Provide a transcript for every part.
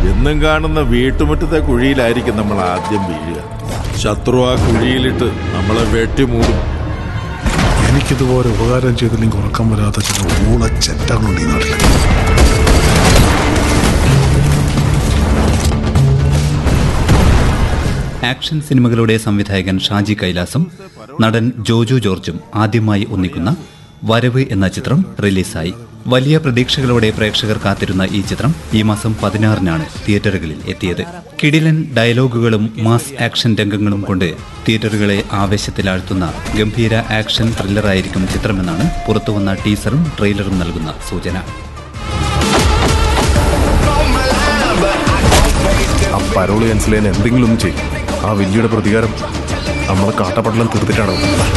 എന്നും കാണുന്ന വീട്ടുമുറ്റത്തെ കുഴിയിലായിരിക്കും നമ്മൾ ആദ്യം വീഴുക ശത്രു ആ കുഴിയിലിട്ട് നമ്മളെ വെട്ടിമൂടും എനിക്കിതുപോലെ ഉപകാരം ചെയ്തില്ലെങ്കിൽ ഉറക്കം വരാത്ത ചില ഊളച്ചെറ്റകളുണ്ട് ഈ നാട്ടിൽ ആക്ഷൻ സിനിമകളുടെ സംവിധായകൻ ഷാജി കൈലാസും നടൻ ജോജു ജോർജും ആദ്യമായി ഒന്നിക്കുന്ന വരവ് എന്ന ചിത്രം റിലീസായി വലിയ പ്രതീക്ഷകളോടെ പ്രേക്ഷകർ കാത്തിരുന്ന ഈ ചിത്രം ഈ മാസം പതിനാറിനാണ് തിയേറ്ററുകളിൽ എത്തിയത് കിടിലൻ ഡയലോഗുകളും മാസ് ആക്ഷൻ രംഗങ്ങളും കൊണ്ട് തിയേറ്ററുകളെ ആവേശത്തിലാഴ്ത്തുന്ന ഗംഭീര ആക്ഷൻ ത്രില്ലറായിരിക്കും ചിത്രമെന്നാണ് പുറത്തുവന്ന ടീസറും ട്രെയിലറും നൽകുന്ന സൂചന ആ പരോള് ക്യാൻസൽ ചെയ്യാൻ എന്തെങ്കിലും ഒന്ന് ചെയ്യും ആ വലിയുടെ പ്രതികാരം നമ്മളെ കാട്ടപ്പടലം തീർത്തിട്ടാണോ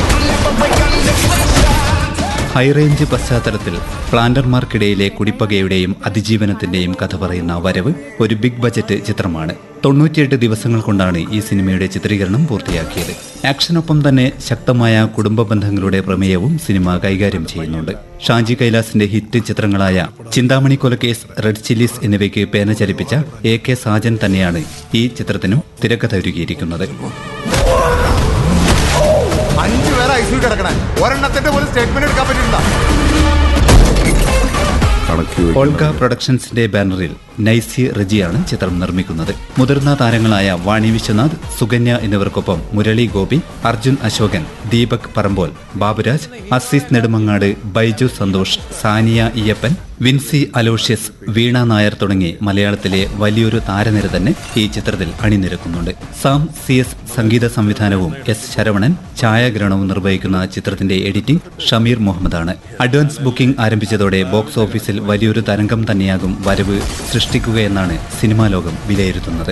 ഹൈറേഞ്ച് പശ്ചാത്തലത്തിൽ പ്ലാന്റർമാർക്കിടയിലെ കുടിപ്പകയുടെയും അതിജീവനത്തിന്റെയും കഥ പറയുന്ന വരവ് ഒരു ബിഗ് ബജറ്റ് ചിത്രമാണ് തൊണ്ണൂറ്റിയെട്ട് ദിവസങ്ങൾ കൊണ്ടാണ് ഈ സിനിമയുടെ ചിത്രീകരണം പൂർത്തിയാക്കിയത് ആക്ഷനൊപ്പം തന്നെ ശക്തമായ കുടുംബ ബന്ധങ്ങളുടെ പ്രമേയവും സിനിമ കൈകാര്യം ചെയ്യുന്നുണ്ട് ഷാജി കൈലാസിന്റെ ഹിറ്റ് ചിത്രങ്ങളായ ചിന്താമണി കൊലക്കേസ് റെഡ് ചില്ലീസ് എന്നിവയ്ക്ക് പേന ചലിപ്പിച്ച എ കെ സാജൻ തന്നെയാണ് ഈ ചിത്രത്തിനും തിരക്കഥ ഒരുക്കിയിരിക്കുന്നത് അഞ്ചു പേരെ ഐസിൽ കിടക്കണേ ഒരെണ്ണത്തിന്റെ പോലും സ്റ്റേറ്റ്മെന്റ് എടുക്കാൻ പറ്റില്ല കണക്ക് ഓൾഗ പ്രൊഡക്ഷൻസിന്റെ ബാനറിൽ നൈസി റെജിയാണ് ചിത്രം നിർമ്മിക്കുന്നത് മുതിർന്ന താരങ്ങളായ വാണി വിശ്വനാഥ് സുകന്യ എന്നിവർക്കൊപ്പം മുരളി ഗോപി അർജുൻ അശോകൻ ദീപക് പറമ്പോൽ ബാബുരാജ് അസീസ് നെടുമങ്ങാട് ബൈജു സന്തോഷ് സാനിയ ഇയ്യപ്പൻ വിൻസി അലോഷ്യസ് വീണ നായർ തുടങ്ങി മലയാളത്തിലെ വലിയൊരു താരനിര തന്നെ ഈ ചിത്രത്തിൽ അണിനിരക്കുന്നുണ്ട് സാം സി എസ് സംഗീത സംവിധാനവും എസ് ശരവണൻ ഛായാഗ്രഹണവും നിർവഹിക്കുന്ന ചിത്രത്തിന്റെ എഡിറ്റിംഗ് ഷമീർ മുഹമ്മദാണ് അഡ്വാൻസ് ബുക്കിംഗ് ആരംഭിച്ചതോടെ ബോക്സ് ഓഫീസിൽ വലിയൊരു തരംഗം തന്നെയാകും വരവ് സൃഷ്ടിക്കുകയെന്നാണ് സിനിമാ ലോകം വിലയിരുത്തുന്നത്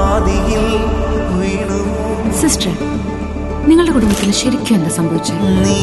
സിസ്റ്റർ നിങ്ങളുടെ കുടുംബത്തിൽ ശരിക്കും എന്താ സംഭവിച്ചത്